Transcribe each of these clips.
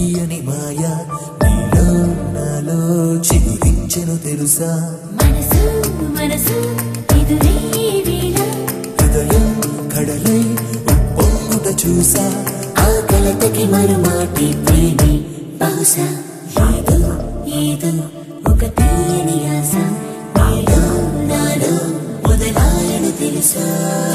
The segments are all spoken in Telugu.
తీయని మాయ నీలో నాలో చిగురించెను తెలుసా మనసు మనసు ఎదురే వేళ హృదయం కడలై ఉప్పొంగుట చూసా ఆ కలతకి మరుమాటి ప్రేమి బహుశా ఏదో ఏదో ఒక తీయని ఆశ నీలో నాలో మొదలాయను తెలుసా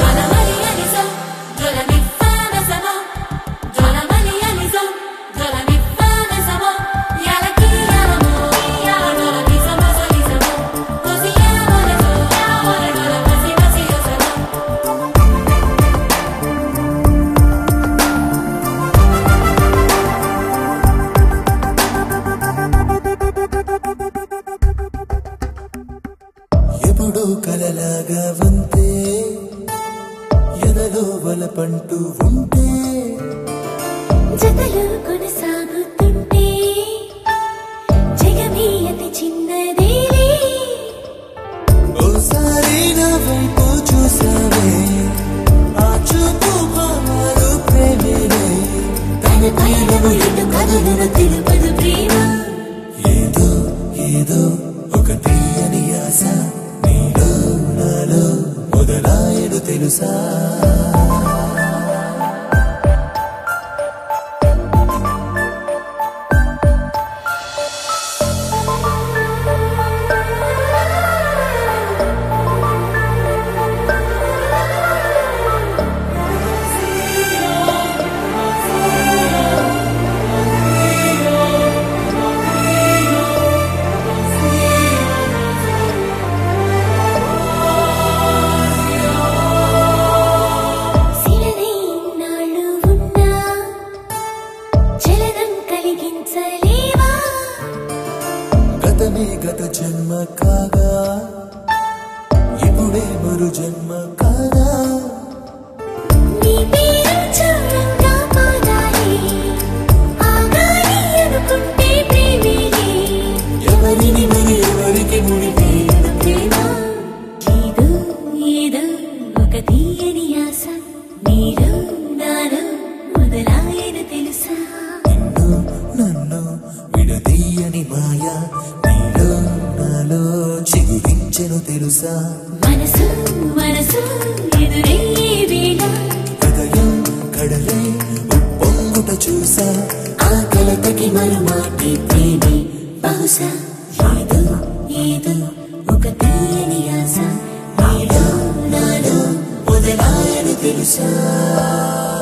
ఎప్పుడూ కలలాగా ఉంటే ఎదలో వలపంటూ ఉంటే జతలు కొనసాగుతుంటే జగమే అతి చిన్నదేలే ఓసారి నా వైపు చూసావే ఆ చూపు మారు ప్రేమేనే తన పయనము ఎటు కదులును తెలుపదు ప్రేమ ఏదో ఏదో ఒక తీయని ఆశ నీలో నాలో మొదలాయను తెలుసా శిలనై ఇన్నాళ్ళు ఉన్నా చలనం కలిగించలేవా గతమే గత జన్మ కాగా ఇప్పుడే మరు జన్మ కాగా నీ పేరు చూడంగా పాడాలి ఆగాలి అనుకుంటే ప్రేమేలే ఎవరిని మరి ఎవరికి ముడిపేయను ప్రేమ ఏదో ఏదో ఒక తీయని ఆశ నీలో నాలో మొదలాయను తెలుసా నిన్ను నన్ను విడదీయని మాయ నీలో నాలో చిగురించెను తెలుసా మనసు మనసు ఎదురే వేళ హృదయం కడలై ఉప్పొంగుట చూసా ఆ కలతకి మరుమాటి ప్రేమి బహుశా ఏదో ఏదో ఒక తీయని ఆశ నీలో నాలో మొదలాయను తెలుసా